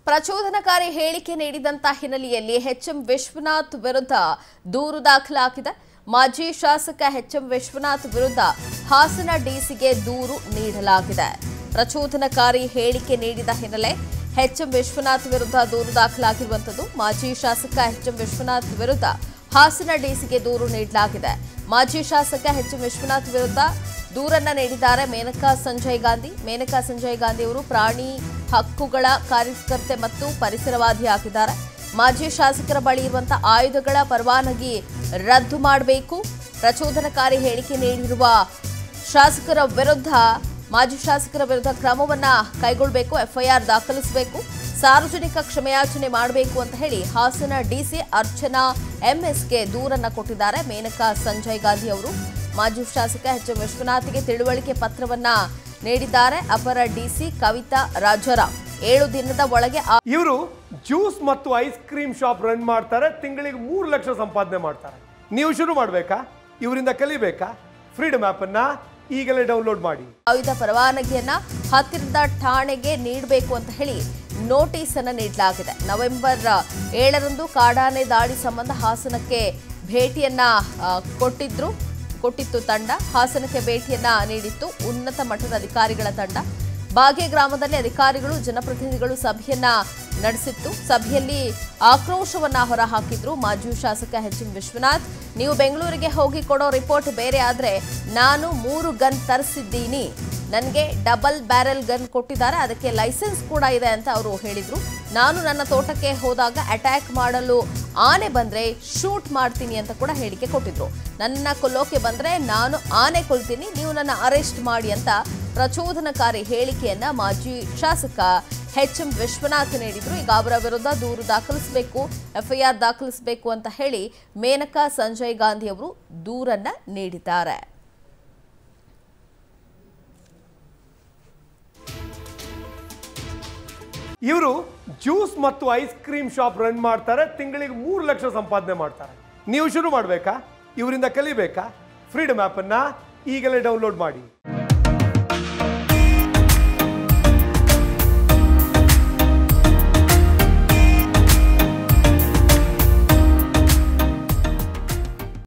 ಪ್ರಚೋದನಕಾರಿ ಹೇಳಿಕೆ ನೀಡಿದಂತ ಹಿನ್ನೆಲೆಯಲ್ಲಿ ಎಚ್ಎಂ ವಿಶ್ವನಾಥ್ ವಿರುದ್ಧ ದೂರು ದಾಖಲಾಗಿದೆ ಮಾಜಿ ಶಾಸಕ ಎಚ್ಎಂ ವಿಶ್ವನಾಥ್ ವಿರುದ್ಧ ಹಾಸನ ಡಿಸಿಗೆ ದೂರು ನೀಡಲಾಗಿದೆ ಪ್ರಚೋದನಕಾರಿ ಹೇಳಿಕೆ ನೀಡಿದ ಹಿನ್ನೆಲೆ ಎಚ್ಎಂ ವಿಶ್ವನಾಥ್ ವಿರುದ್ಧ ದೂರು ದಾಖಲಾಗಿರುವಂತದ್ದು ಮಾಜಿ ಶಾಸಕ ಎಚ್ಎಂ ವಿಶ್ವನಾಥ್ ವಿರುದ್ಧ ಹಾಸನ ಡಿಸಿಗೆ ದೂರು ನೀಡಲಾಗಿದೆ ಮಾಜಿ ಶಾಸಕ ಎಚ್ಎಂ ವಿಶ್ವನಾಥ್ ವಿರುದ್ಧ ದೂರನ್ನ ನೀಡಿದ್ದಾರೆ ಮೇನಕಾ ಸಂಜಯ್ ಗಾಂಧಿ ಮೇನಕಾ ಸಂಜಯ್ ಗಾಂಧಿ ಅವರು ಪ್ರಾಣಿ ಹಕ್ಕುಗಳ ಕಾರ್ಯಕರ್ತೆ ಮತ್ತು ಪರಿಸರವಾದಿ ಆಗಿದ್ದಾರೆ ಮಾಜಿ ಶಾಸಕರ ಬಳಿ ಇರುವಂತಹ ಆಯುಧಗಳ ಪರವಾನಗಿ ರದ್ದು ಮಾಡಬೇಕು ಪ್ರಚೋದನಕಾರಿ ಹೇಳಿಕೆ ನೀಡಿರುವ ಶಾಸಕರ ವಿರುದ್ಧ ಮಾಜಿ ಶಾಸಕರ ವಿರುದ್ಧ ಕ್ರಮವನ್ನ ಕೈಗೊಳ್ಳಬೇಕು ಎಫ್ಐಆರ್ ದಾಖಲಿಸಬೇಕು ಸಾರ್ವಜನಿಕ ಕ್ಷಮೆಯಾಚನೆ ಮಾಡಬೇಕು ಅಂತ ಹೇಳಿ ಹಾಸನ ಡಿಸಿ ಅರ್ಚನಾ ಎಂಎಸ್ಗೆ ದೂರನ್ನ ಕೊಟ್ಟಿದ್ದಾರೆ ಮೇನಕಾ ಸಂಜಯ್ ಗಾಂಧಿ ಅವರು ಮಾಜಿ ಶಾಸಕ ಎಚ್ ಎಂ ವಿಶ್ವನಾಥ್ಗೆ ತಿಳುವಳಿಕೆ ಪತ್ರವನ್ನ ನೀಡಿದ್ದಾರೆ ಅಪರ ಡಿಸಿ ಕವಿತಾ ರಾಜಾರಾಮ್ ಏಳು ದಿನದ ಒಳಗೆ ಆ ಇವರು ಜ್ಯೂಸ್ ಮತ್ತು ಐಸ್ ಕ್ರೀಮ್ ಶಾಪ್ ರನ್ ಮಾಡ್ತಾರೆ ತಿಂಗಳಿಗೆ ಮೂರು ಲಕ್ಷ ಸಂಪಾದನೆ ಮಾಡ್ತಾರೆ ನೀವು ಶುರು ಮಾಡಬೇಕಾ ಇವರಿಂದ ಕಲಿಬೇಕಾ ಫ್ರೀಡಮ್ ಅನ್ನ ಈಗಲೇ ಡೌನ್ಲೋಡ್ ಮಾಡಿ ಆಯುಧ ಪರವಾನಗಿಯನ್ನ ಹತ್ತಿರದ ಠಾಣೆಗೆ ನೀಡಬೇಕು ಅಂತ ಹೇಳಿ ನೋಟಿಸ್ ಅನ್ನ ನೀಡಲಾಗಿದೆ ನವೆಂಬರ್ ಏಳರಂದು ಕಾಡಾನೆ ದಾಳಿ ಸಂಬಂಧ ಹಾಸನಕ್ಕೆ ಭೇಟಿಯನ್ನ ಆ, ಕೊಟ್ಟಿದ್ರು ಕೊಟ್ಟಿತ್ತು ತಂಡ ಹಾಸನಕ್ಕೆ ಭೇಟಿಯನ್ನ ನೀಡಿತ್ತು ಉನ್ನತ ಮಟ್ಟದ ಅಧಿಕಾರಿಗಳ ತಂಡ ಬಾಗೆ ಗ್ರಾಮದಲ್ಲಿ ಅಧಿಕಾರಿಗಳು ಜನಪ್ರತಿನಿಧಿಗಳು ಸಭೆಯನ್ನ ನಡೆಸಿತ್ತು ಸಭೆಯಲ್ಲಿ ಆಕ್ರೋಶವನ್ನ ಹೊರಹಾಕಿದ್ರು ಮಾಜಿ ಶಾಸಕ ಎಚ್ ಎಂ ವಿಶ್ವನಾಥ್ ನೀವು ಬೆಂಗಳೂರಿಗೆ ಹೋಗಿ ಕೊಡೋ ರಿಪೋರ್ಟ್ ಬೇರೆ ಆದ್ರೆ ನಾನು ಮೂರು ಗನ್ ತರಿಸಿದ್ದೀನಿ ನನಗೆ ಡಬಲ್ ಬ್ಯಾರೆಲ್ ಗನ್ ಕೊಟ್ಟಿದ್ದಾರೆ ಅದಕ್ಕೆ ಲೈಸೆನ್ಸ್ ಕೂಡ ಇದೆ ಅಂತ ಅವರು ಹೇಳಿದ್ರು ನಾನು ನನ್ನ ತೋಟಕ್ಕೆ ಹೋದಾಗ ಅಟ್ಯಾಕ್ ಮಾಡಲು ಆನೆ ಬಂದ್ರೆ ಶೂಟ್ ಮಾಡ್ತೀನಿ ಅಂತ ಕೂಡ ಹೇಳಿಕೆ ಕೊಟ್ಟಿದ್ರು ನನ್ನ ಕೊಲ್ಲೋಕೆ ಬಂದ್ರೆ ನಾನು ಆನೆ ಕೊಲ್ತೀನಿ ನೀವು ನನ್ನ ಅರೆಸ್ಟ್ ಮಾಡಿ ಅಂತ ಪ್ರಚೋದನಕಾರಿ ಹೇಳಿಕೆಯನ್ನ ಮಾಜಿ ಶಾಸಕ ಎಚ್ ಎಂ ವಿಶ್ವನಾಥ್ ನೀಡಿದ್ರು ಈಗ ಅವರ ವಿರುದ್ಧ ದೂರು ದಾಖಲಿಸಬೇಕು ಎಫ್ಐಆರ್ ದಾಖಲಿಸಬೇಕು ಅಂತ ಹೇಳಿ ಮೇನಕಾ ಸಂಜಯ್ ಗಾಂಧಿ ಅವರು ದೂರನ್ನ ನೀಡಿದ್ದಾರೆ ಇವರು ಜ್ಯೂಸ್ ಮತ್ತು ಐಸ್ ಕ್ರೀಮ್ ಶಾಪ್ ರನ್ ಮಾಡ್ತಾರೆ ತಿಂಗಳಿಗೆ ಮೂರು ಲಕ್ಷ ಸಂಪಾದನೆ ಮಾಡ್ತಾರೆ ನೀವು ಶುರು ಮಾಡಬೇಕಾ ಇವರಿಂದ ಕಲಿಬೇಕಾ ಫ್ರೀಡಮ್ ಅನ್ನ ಈಗಲೇ ಡೌನ್ಲೋಡ್ ಮಾಡಿ